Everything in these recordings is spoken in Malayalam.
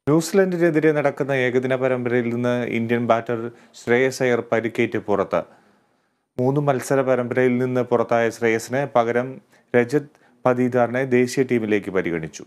ന്യൂസിലൻഡിനെതിരെ നടക്കുന്ന ഏകദിന പരമ്പരയിൽ നിന്ന് ഇന്ത്യൻ ബാറ്റർ ശ്രേയസ് അയ്യർ പരിക്കേറ്റ് പുറത്ത് മൂന്ന് മത്സര പരമ്പരയിൽ നിന്ന് പുറത്തായ ശ്രേയസിന് പകരം രജത് പതീദാറിനെ ദേശീയ ടീമിലേക്ക് പരിഗണിച്ചു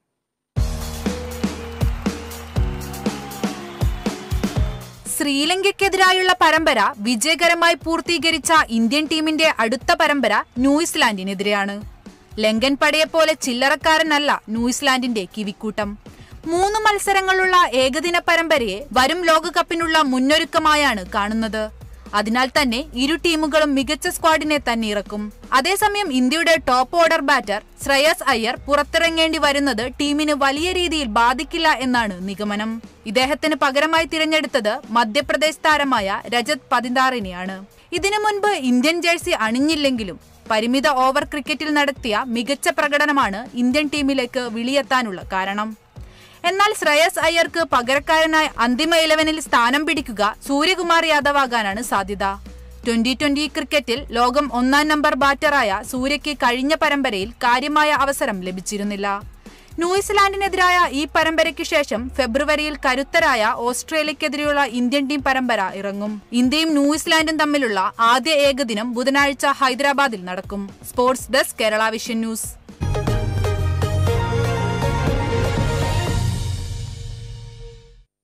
ശ്രീലങ്കയ്ക്കെതിരായുള്ള പരമ്പര വിജയകരമായി പൂർത്തീകരിച്ച ഇന്ത്യൻ ടീമിന്റെ അടുത്ത പരമ്പര ന്യൂസിലാൻഡിനെതിരെയാണ് ലങ്കൻ പടയെപ്പോലെ ചില്ലറക്കാരനല്ല ന്യൂസിലാൻഡിന്റെ കിവിക്കൂട്ടം മൂന്ന് മത്സരങ്ങളുള്ള ഏകദിന പരമ്പരയെ വരും ലോകകപ്പിനുള്ള മുന്നൊരുക്കമായാണ് കാണുന്നത് അതിനാൽ തന്നെ ഇരു ടീമുകളും മികച്ച സ്ക്വാഡിനെ തന്നെ ഇറക്കും അതേസമയം ഇന്ത്യയുടെ top order batter Shreyas Iyer പുറത്തിറങ്ങേണ്ടി വരുന്നത് ടീമിന് വലിയ രീതിയിൽ ബാധിക്കില്ല എന്നാണ് നിഗമനം ഇദ്ദേഹത്തിന് പകരമായി തിരഞ്ഞെടുത്തത് മധ്യപ്രദേശ് താരമായ രജത് പതിന്താറിനെയാണ് ഇതിനു മുൻപ് ഇന്ത്യൻ ജേഴ്സി അണിഞ്ഞില്ലെങ്കിലും പരിമിത ഓവർ ക്രിക്കറ്റിൽ നടത്തിയ മികച്ച പ്രകടനമാണ് ഇന്ത്യൻ ടീമിലേക്ക് വിളിയെത്താനുള്ള കാരണം എന്നാൽ ശ്രേയസ് അയ്യർക്ക് പകരക്കാരനായി അന്തിമ ഇലവനിൽ സ്ഥാനം പിടിക്കുക സൂര്യകുമാർ യാദവ് ആകാനാണ് സാധ്യത ട്വന്റി ട്വന്റി ക്രിക്കറ്റിൽ ലോകം ഒന്നാം നമ്പർ ബാറ്ററായ സൂര്യയ്ക്ക് കഴിഞ്ഞ പരമ്പരയിൽ കാര്യമായ അവസരം ലഭിച്ചിരുന്നില്ല ന്യൂസിലാൻഡിനെതിരായ ഈ പരമ്പരയ്ക്ക് ശേഷം ഫെബ്രുവരിയിൽ കരുത്തരായ ഓസ്ട്രേലിയക്കെതിരെയുള്ള ഇന്ത്യൻ ടീം പരമ്പര ഇറങ്ങും ഇന്ത്യയും ന്യൂസിലാൻഡും തമ്മിലുള്ള ആദ്യ ഏകദിനം ബുധനാഴ്ച ഹൈദരാബാദിൽ നടക്കും sports desk Kerala vision news